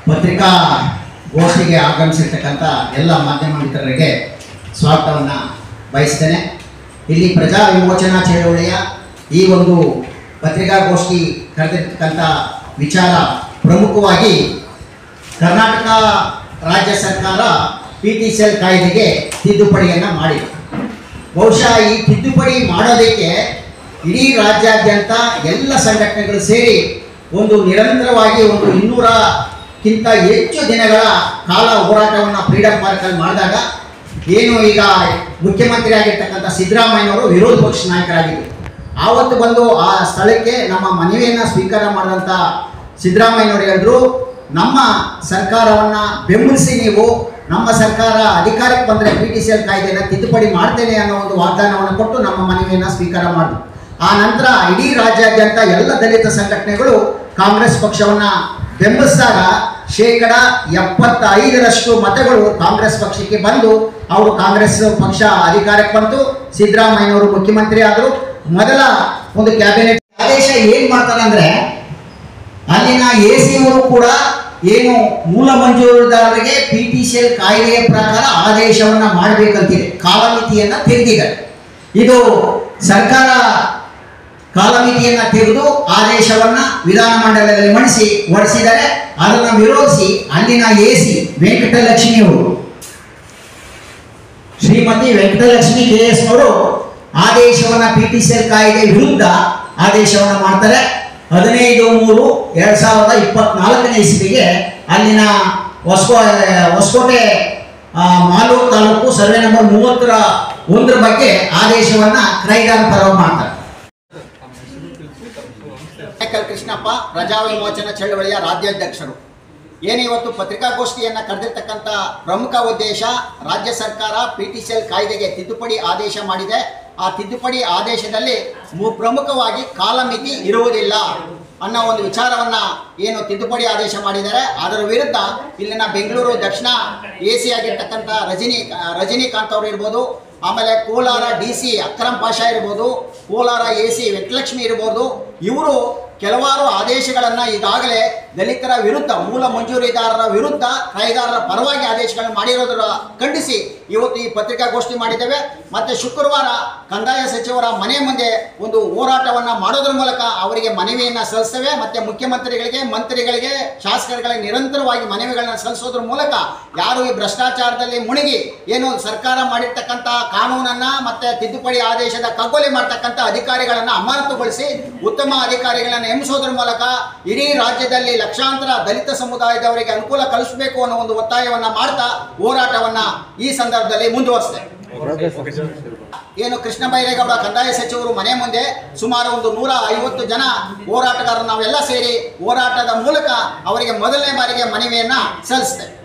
ಪತ್ರಿಕಾ ಗೋಷ್ಠಿಗೆ ಆಗಮಿಸಿರ್ತಕ್ಕಂಥ ಎಲ್ಲ ಮಾಧ್ಯಮ ಮಿತ್ರರಿಗೆ ಸ್ವಾಗತವನ್ನು ಬಯಸ್ತೇನೆ ಇಲ್ಲಿ ಪ್ರಜಾ ವಿಮೋಚನಾ ಚಳವಳಿಯ ಈ ಒಂದು ಪತ್ರಿಕಾಗೋಷ್ಠಿ ಕರೆದಿರ್ತಕ್ಕಂಥ ವಿಚಾರ ಪ್ರಮುಖವಾಗಿ ಕರ್ನಾಟಕ ರಾಜ್ಯ ಸರ್ಕಾರ ಪಿ ಟಿ ಸಿ ಎಲ್ ಕಾಯ್ದೆಗೆ ತಿದ್ದುಪಡಿಯನ್ನು ಮಾಡಿದೆ ಬಹುಶಃ ಈ ತಿದ್ದುಪಡಿ ಮಾಡೋದಕ್ಕೆ ಇಡೀ ರಾಜ್ಯಾದ್ಯಂತ ಎಲ್ಲ ಸಂಘಟನೆಗಳು ಸೇರಿ ಒಂದು ನಿರಂತರವಾಗಿ ಒಂದು ಇನ್ನೂರಕ್ಕಿಂತ ಹೆಚ್ಚು ದಿನಗಳ ಕಾಲ ಹೋರಾಟವನ್ನು ಫ್ರೀಡಮ್ ಪಾರ್ಕಲ್ಲಿ ಮಾಡಿದಾಗ ಏನು ಈಗ ಮುಖ್ಯಮಂತ್ರಿ ಆಗಿರ್ತಕ್ಕಂಥ ಸಿದ್ದರಾಮಯ್ಯನವರು ವಿರೋಧ ಪಕ್ಷ ನಾಯಕರಾಗಿದ್ದರು ಆವತ್ತು ಬಂದು ಆ ಸ್ಥಳಕ್ಕೆ ನಮ್ಮ ಮನವಿಯನ್ನು ಸ್ವೀಕಾರ ಮಾಡಿದಂಥ ಸಿದ್ದರಾಮಯ್ಯನವರು ಹೇಳಿದ್ರು ನಮ್ಮ ಸರ್ಕಾರವನ್ನು ಬೆಂಬಲಿಸಿ ನೀವು ನಮ್ಮ ಸರ್ಕಾರ ಅಧಿಕಾರಕ್ಕೆ ಬಂದರೆ ಪಿ ಟಿ ಸಿ ಎಲ್ ಕಾಯ್ದೆಯನ್ನು ತಿದ್ದುಪಡಿ ಮಾಡ್ತೇನೆ ಅನ್ನೋ ಒಂದು ವಾಗ್ದಾನವನ್ನು ಕೊಟ್ಟು ನಮ್ಮ ಮನವಿಯನ್ನು ಸ್ವೀಕಾರ ಮಾಡಿದ್ರು ಆ ನಂತರ ಇಡೀ ರಾಜ್ಯಾದ್ಯಂತ ಎಲ್ಲ ದಲಿತ ಸಂಘಟನೆಗಳು ಕಾಂಗ್ರೆಸ್ ಪಕ್ಷವನ್ನು ಬೆಂಬಲಿಸಿದಾಗ ಶೇಕಡ ಎಪ್ಪತ್ತೈದರಷ್ಟು ಮತಗಳು ಕಾಂಗ್ರೆಸ್ ಪಕ್ಷಕ್ಕೆ ಬಂದು ಅವರು ಕಾಂಗ್ರೆಸ್ ಪಕ್ಷ ಅಧಿಕಾರಕ್ಕೆ ಬಂತು ಸಿದ್ದರಾಮಯ್ಯನವರು ಮುಖ್ಯಮಂತ್ರಿ ಆದರು ಮೊದಲ ಒಂದು ಕ್ಯಾಬಿನೆಟ್ ಆದೇಶ ಏನ್ ಮಾಡ್ತಾರೆ ಅಂದ್ರೆ ಅಲ್ಲಿನ ಎ ಸಿ ಅವರು ಕೂಡ ಏನು ಮೂಲ ಮಂಜೂರುದಾರರಿಗೆ ಪಿ ಟಿ ಸಿ ಎಲ್ ಕಾಯ್ದೆಯ ಪ್ರಕಾರ ಆದೇಶವನ್ನ ಮಾಡಬೇಕಂತಿದೆ ಕಾಲಮಿತಿಯನ್ನ ತೆಗೆದಿದ್ದಾರೆ ಇದು ಸರ್ಕಾರ ಕಾಲಮಿತಿಯನ್ನ ತೆಗೆದು ಆದೇಶವನ್ನ ವಿಧಾನಮಂಡಲದಲ್ಲಿ ಮಂಡಿಸಿ ಹೊರಡಿಸಿದ್ದಾರೆ ಅದನ್ನು ವಿರೋಧಿಸಿ ಅಲ್ಲಿನ ಎ ಸಿ ವೆಂಕಟಲಕ್ಷ್ಮಿ ಅವರು ಶ್ರೀಮತಿ ವೆಂಕಟಲಕ್ಷ್ಮಿ ಕೆ ಎಸ್ ಅವರು ಆದೇಶವನ್ನ ಪಿ ಟಿ ಸಿ ಎಲ್ ಕಾಯ್ದೆ ವಿರುದ್ಧ ಆದೇಶವನ್ನ ಮಾಡ್ತಾರೆ ಹದಿನೈದು ಮೂರು ಎರಡ್ ಸಾವಿರದ ಇಪ್ಪತ್ನಾಲ್ಕನೇ ಇಸ್ವಿಗೆ ಅಲ್ಲಿನ ಹೊಸಕೋ ಹೊಸಕೋಟೆ ಆ, ಮಾಲೂರು ತಾಲೂಕು ಸರ್ವೆ ನಂಬರ್ ಮೂವತ್ತರ ಒಂದರ ಬಗ್ಗೆ ಆದೇಶವನ್ನ ಕ್ರೈದಾರ ಪರವಾಗಿ ಮಾಡ್ತಾರೆ ನಾಯಕಲ್ ಕೃಷ್ಣಪ್ಪ ಪ್ರಜಾ ವಿಮೋಚನಾ ಚಳವಳಿಯ ರಾಜ್ಯಾಧ್ಯಕ್ಷರು ಏನಿವತ್ತು ಪತ್ರಿಕಾಗೋಷ್ಠಿಯನ್ನು ಕರೆದಿರ್ತಕ್ಕಂಥ ಪ್ರಮುಖ ಉದ್ದೇಶ ರಾಜ್ಯ ಸರ್ಕಾರ ಪಿ ಟಿ ಸಿ ಎಲ್ ಕಾಯ್ದೆಗೆ ತಿದ್ದುಪಡಿ ಆದೇಶ ಮಾಡಿದೆ ಆ ತಿದ್ದುಪಡಿ ಆದೇಶದಲ್ಲಿ ಮು- ಪ್ರಮುಖವಾಗಿ ಕಾಲಮಿತಿ ಇರುವುದಿಲ್ಲ ಅನ್ನೋ ಒಂದು ವಿಚಾರವನ್ನ ಏನು ತಿದ್ದುಪಡಿ ಆದೇಶ ಮಾಡಿದ್ದಾರೆ ಅದರ ವಿರುದ್ಧ ಇಲ್ಲಿನ ಬೆಂಗಳೂರು ದಕ್ಷಿಣ ಎ ಸಿ ಆಗಿರ್ತಕ್ಕಂಥ ರಜನಿ ರಜನಿಕಾಂತ್ ಅವರು ಇರ್ಬೋದು ಆಮೇಲೆ ಕೋಲಾರ ಡಿ ಸಿ ಅಕ್ರಮ್ ಪಾಷಾ ಇರ್ಬೋದು ಕೋಲಾರ ಎ ಸಿ ವೆಂಕಟಲಕ್ಷ್ಮಿ ಇರ್ಬೋದು ಇವರು ಕೆಲವಾರು ಆದೇಶಗಳನ್ನು ಈಗಾಗಲೇ ದಲಿತರ ವಿರುದ್ಧ ಮೂಲ ಮಂಜೂರಿದಾರರ ವಿರುದ್ಧ ಕಾಯ್ದಾರರ ಪರವಾಗಿ ಆದೇಶಗಳನ್ನು ಮಾಡಿರೋದರ ಖಂಡಿಸಿ ಇವತ್ತು ಈ ಪತ್ರಿಕಾಗೋಷ್ಠಿ ಮಾಡಿದ್ದೇವೆ ಮತ್ತೆ ಶುಕ್ರವಾರ ಕಂದಾಯ ಸಚಿವರ ಮನೆ ಮುಂದೆ ಒಂದು ಹೋರಾಟವನ್ನು ಮಾಡೋದ್ರ ಮೂಲಕ ಅವರಿಗೆ ಮನವಿಯನ್ನು ಸಲ್ಲಿಸ್ತೇವೆ ಮತ್ತೆ ಮುಖ್ಯಮಂತ್ರಿಗಳಿಗೆ ಮಂತ್ರಿಗಳಿಗೆ ಶಾಸಕರುಗಳಿಗೆ ನಿರಂತರವಾಗಿ ಮನವಿಗಳನ್ನ ಸಲ್ಲಿಸೋದ್ರ ಮೂಲಕ ಯಾರು ಈ ಭ್ರಷ್ಟಾಚಾರದಲ್ಲಿ ಮುಳುಗಿ ಏನು ಸರ್ಕಾರ ಮಾಡಿರ್ತಕ್ಕಂಥ ಕಾನೂನನ್ನ ಮತ್ತೆ ತಿದ್ದುಪಡಿ ಆದೇಶದ ಕಗ್ಗೊಲೆ ಮಾಡ್ತಕ್ಕಂಥ ಅಧಿಕಾರಿಗಳನ್ನ ಅಮಾನತುಗೊಳಿಸಿ ಉತ್ತಮ ಅಧಿಕಾರಿಗಳನ್ನ ನೇಮಿಸೋದ್ರ ಮೂಲಕ ಇಡೀ ರಾಜ್ಯದಲ್ಲಿ ಲಕ್ಷಾಂತರ ದಲಿತ ಸಮುದಾಯದವರಿಗೆ ಅನುಕೂಲ ಕಲಿಸಬೇಕು ಅನ್ನೋ ಒಂದು ಒತ್ತಾಯವನ್ನ ಮಾಡ್ತಾ ಹೋರಾಟವನ್ನ ಈ ಸಂದರ್ಭದಲ್ಲಿ ಮುಂದುವರಿಸ್ತೇವೆ ಏನು ಕೃಷ್ಣ ಬೈರೇಗೌಡ ಕಂದಾಯ ಸಚಿವರು ಮನೆ ಮುಂದೆ ಸುಮಾರು ಒಂದು ನೂರ ಐವತ್ತು ಜನ ಹೋರಾಟಗಾರರು ನಾವೆಲ್ಲ ಸೇರಿ ಹೋರಾಟದ ಮೂಲಕ ಅವರಿಗೆ ಮೊದಲನೇ ಬಾರಿಗೆ ಮನವಿಯನ್ನ ಸಲ್ಲಿಸ್ತೇವೆ